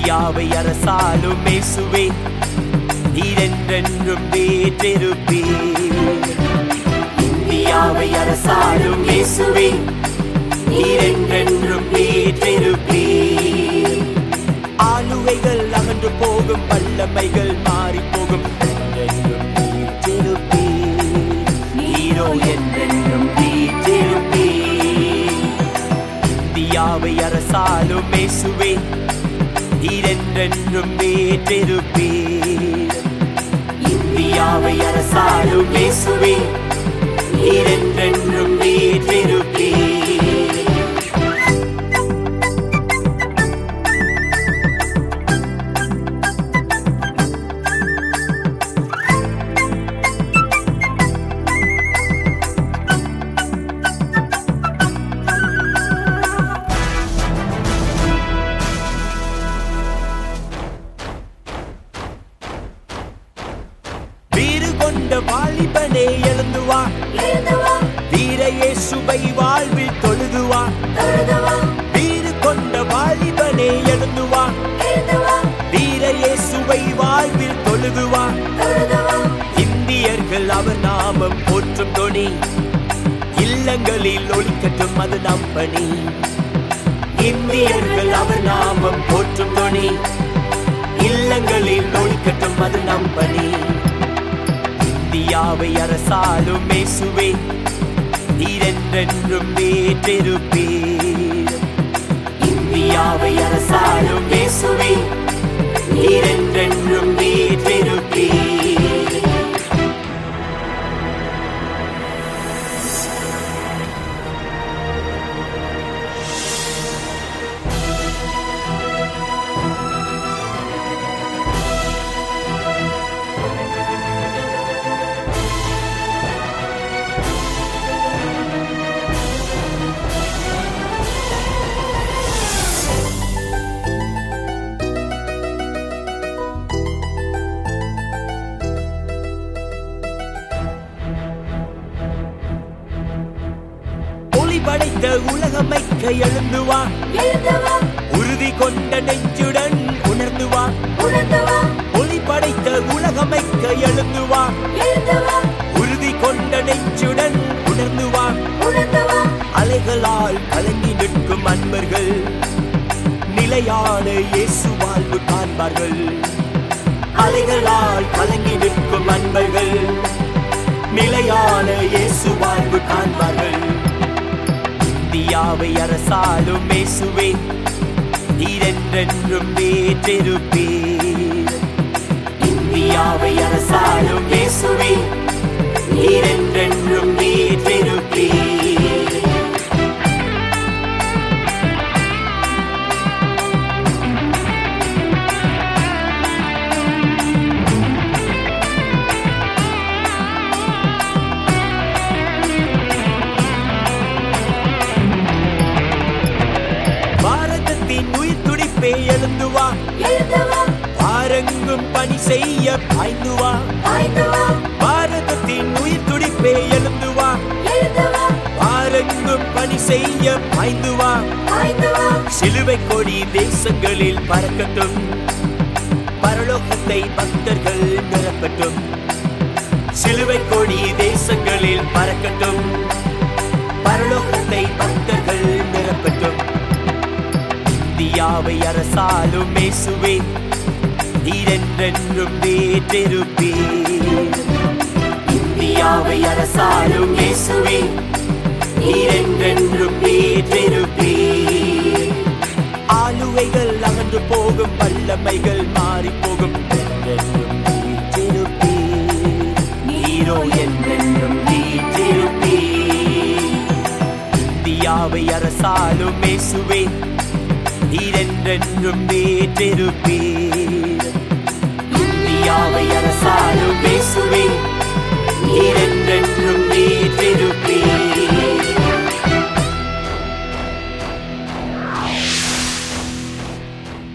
இந்தியாவை அரசாலும் மேசுவே நீரென்றென்றும் வேற்றிருப்பீர் இந்தியாவை அரசாலும் இயேசுவே நீரென்றென்றும் வீற்றிருப்பீர் ஆளுவைகள் அகன்று போகும் வல்லமைகள் மாறி போகும் என்றென்றும் வீற்றிருப்பீர் நீரோ என்றென்றும் வீற்றிருப்பீர் இந்தியாவை அரசாலும் இயேசுவே நீரென்றென்றும் வீற்றிருப்பீர் இந்தியாவை அரசாலும் இயேசுவே நீரென்றென்றும் வீற்றிருப்பீர் வீறு கொண்ட வாலிபனே எழுந்து வா வீர இயேசுவை வாழ்வில் தொழுது வா வீறு கொண்ட வாலிபனே எழுந்து வா வீர இயேசுவை வாழ்வில் தொழுது வா இந்தியர்கள் அவர் நாமம் போற்றும் தொனி இல்லங்களில் ஒழிக்கட்டும் அது நம் பணி இந்தியர்கள் அவர் நாமம் போற்றும் தொனி இல்லங்களில் ஒழிக்கட்டும் அது நம் பணி இந்தியாவை அரசாலும் மேசுவே நீரென்றென்றும் வேற்றிருப்பீர் இந்தியாவை அரசாலும் மேசுவே நீரென்றென்றும் வீற்றிருப்பீர் ஒளி படைத்த உலகமைக்க எழுந்து வா உறுதி கொண்ட நெஞ்சுடன் உணர்ந்து வா ஒளி படைத்த உலகமைக்க எழுந்து வா உறுதி கொண்ட நெஞ்சுடன் உணர்ந்து வா அலைகளால் கலங்கி நிற்கும் அன்பர்கள் நிலையான இயேசு வாழ்வு காண்பார்கள் அலைகளால் கலங்கி நிற்கும் அன்பர்கள் நிலையான இயேசு வாழ்வு காண்பார்கள் இந்தியாவை அரசாலும் மேசுவே நீரென்றென்றும் வேற்றிருப்பீர் இந்தியாவை அரசாலும் மேசுவே நீரென்றென்றும் வீற்றிருப்பீர் பாரதத்தின் உயிர் துடிப்பே எழுந்து வா பாரங்கும் பணி செய்ய பாய்ந்து வா பாரதத்தின் உயிர் துடிப்பே எழுந்து வா பாரங்கும் பணி செய்ய பாய்ந்து வா சிலுவை கொடி தேசங்களில் பறக்கட்டும் பரலோகத்தை பக்தர்கள் நிரப்பட்டும் சிலுவை கொடி தேசங்களில் பறக்கட்டும் பரலோகத்தை பக்தர்கள் நிரப்பட்டும் இந்தியாவை அரசாலும் மேசுவே நீரென்றென்றும் வேற்றிருப்பீர் இந்தியாவை அரசாலும் மேசுவே நீரென்றென்றும் வீற்றிருப்பீர் ஆளுவைகள் அகன்று போகும் வல்லமைகள் மாறி போகும் என்றென்றும் வீற்றிருப்பீர் நீரோ என்றென்றும் வீற்றிருப்பீர் இந்தியாவை அரசாலும் மேசுவே நீரென்றென்றும் வீற்றிருப்பீர் இந்தியாவை அரசாலும் மேசுவே